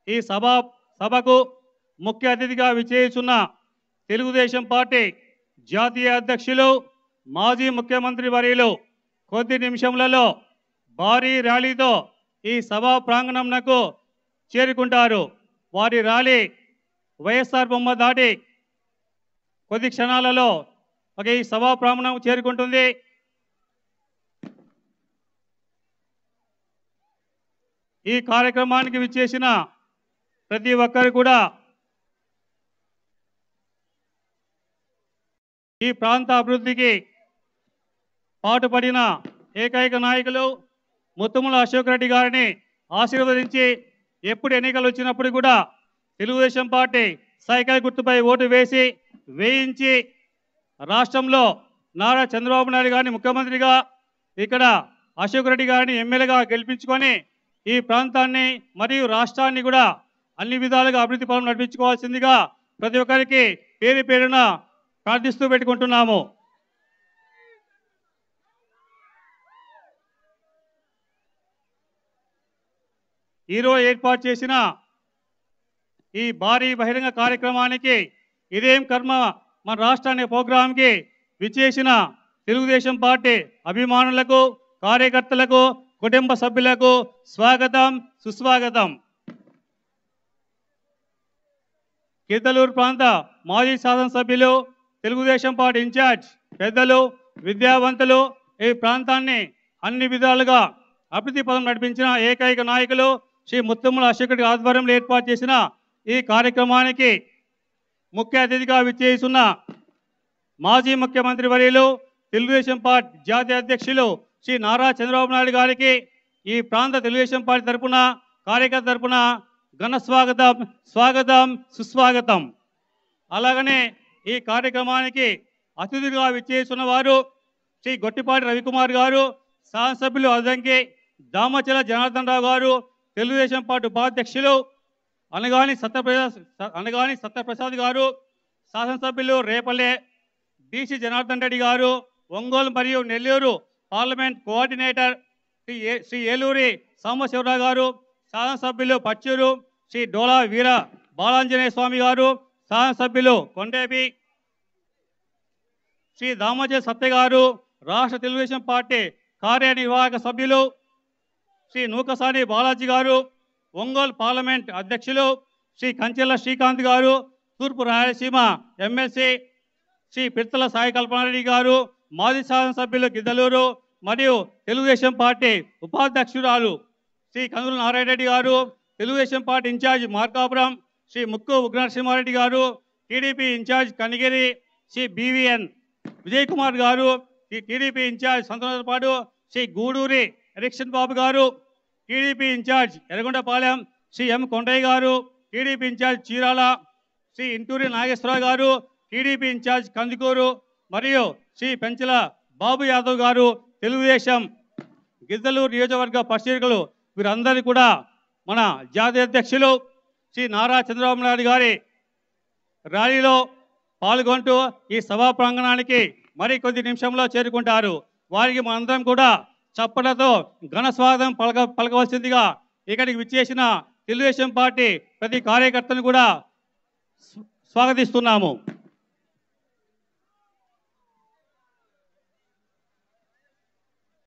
ఈ సభ సభకు ముఖ్య అతిథిగా విచ్చేస్తున్న తెలుగుదేశం పార్టీ జాతీయ అధ్యక్షులు మాజీ ముఖ్యమంత్రి వర్యులు కొద్ది నిమిషములలో భారీ ర్యాలీతో ఈ సభా ప్రాంగణంనకు చేరుకుంటారు వారి ర్యాలీ వైఎస్ఆర్ బొమ్మ దాటి కొద్ది క్షణాలలో ఒక ఈ సభా ప్రాంగణం చేరుకుంటుంది ఈ కార్యక్రమానికి విచ్చేసిన ప్రతి ఒక్కరు కూడా ఈ ప్రాంత అభివృద్ధికి పాటుపడిన ఏకైక నాయకులు ముత్తుముల అశోక్ రెడ్డి గారిని ఆశీర్వదించి ఎప్పుడు ఎన్నికలు వచ్చినప్పుడు కూడా తెలుగుదేశం పార్టీ సైకిల్ గుర్తుపై ఓటు వేసి వేయించి రాష్ట్రంలో నారా చంద్రబాబు నాయుడు గారిని ముఖ్యమంత్రిగా ఇక్కడ అశోక్ రెడ్డి గారిని ఎమ్మెల్యేగా గెలిపించుకొని ఈ ప్రాంతాన్ని మరియు రాష్ట్రాన్ని కూడా అన్ని విధాలుగా అభివృద్ధి పనులు నడిపించుకోవాల్సిందిగా ప్రతి ఒక్కరికి పేరు పేరున ప్రార్థిస్తూ పెట్టుకుంటున్నాము ఈరోజు ఏర్పాటు చేసిన ఈ భారీ బహిరంగ కార్యక్రమానికి ఇదేం కర్మ మన రాష్ట్రాన్ని ప్రోగ్రాంకి విచ్చేసిన తెలుగుదేశం పార్టీ అభిమానులకు కార్యకర్తలకు కుటుంబ సభ్యులకు స్వాగతం సుస్వాగతం కిర్దలూరు ప్రాంత మాజీ శాసనసభ్యులు తెలుగుదేశం పార్టీ ఇన్ఛార్జ్ పెద్దలు విద్యావంతులు ఈ ప్రాంతాన్ని అన్ని విధాలుగా అభివృద్ధి పదం నడిపించిన ఏకైక నాయకులు శ్రీ ముత్తముల అశోకుడి ఆధ్వర్యంలో ఏర్పాటు చేసిన ఈ కార్యక్రమానికి ముఖ్య అతిథిగా విచ్చేస్తున్న మాజీ ముఖ్యమంత్రి వర్యులు తెలుగుదేశం పార్టీ జాతీయ అధ్యక్షులు శ్రీ నారా చంద్రబాబు నాయుడు గారికి ఈ ప్రాంత తెలుగుదేశం పార్టీ తరపున కార్యకర్త తరపున ఘన స్వాగతం స్వాగతం సుస్వాగతం అలాగనే ఈ కార్యక్రమానికి అతిథిగా విచ్చేస్తున్న వారు శ్రీ గొట్టిపాటి రవికుమార్ గారు శాసనసభ్యులు అదంకి దామచల జనార్దన్ రావు గారు తెలుగుదేశం పార్టీ ఉపాధ్యక్షులు అనగాని సత్యప్రసాద్ అనగాని సత్యప్రసాద్ గారు శాసనసభ్యులు రేపల్లె బీసీ జనార్దన్ రెడ్డి గారు ఒంగోలు మరియు Nellore parliament coordinator Shri A Shri Eluri Sambasiva Rao garu శాసనసభ్యులు పచ్చూరు శ్రీ డోలా వీర బాలాంజనేయ స్వామి గారు శాసనసభ్యులు కొండేపి శ్రీ దామోజీ సత్య గారు రాష్ట్ర తెలుగుదేశం పార్టీ కార్యనిర్వాహక సభ్యులు శ్రీ నూకసాని బాలాజీ గారు ఒంగోలు పార్లమెంట్ అధ్యక్షులు శ్రీ కంచెల శ్రీకాంత్ గారు తూర్పు రాయలసీమ ఎమ్మెల్సీ శ్రీ పిర్తల సాయి కల్పనారెడ్డి గారు మాజీ శాసనసభ్యులు గిద్దలూరు మరియు తెలుగుదేశం పార్టీ ఉపాధ్యక్షురాలు Shri Kandula Narayana Reddy garu Telugu Desam party incharge Markapuram Shri Mukku Ugra Narasimha Reddy garu TDP incharge Kanigiri Shri BVN Vijay Kumar garu Shri TDP incharge Santoshapadu Shri Guduri Erikshan Babu garu TDP incharge Yerragondapalem Shri M Kondaiah garu TDP incharge Chirala Shri Inturi Nageswara Rao garu TDP incharge Kandukur మరియు శ్రీ పెంచల బాబు యాదవ్ గారు తెలుగుదేశం గిద్దలూరు నియోజకవర్గ పరిశీలకులు వీరందరూ కూడా మన జాతీయ అధ్యక్షులు శ్రీ నారా చంద్రబాబు నాయుడు గారి ర్యాలీలో పాల్గొంటూ ఈ సభా ప్రాంగణానికి మరి కొద్ది నిమిషంలో చేరుకుంటారు వారికి మనందరం కూడా చప్పట్లతో ఘన స్వాగతం పలక పలకవలసిందిగా ఇక్కడికి విచ్చేసిన తెలుగుదేశం పార్టీ ప్రతి కార్యకర్తను కూడా స్వ- స్వాగతిస్తున్నాము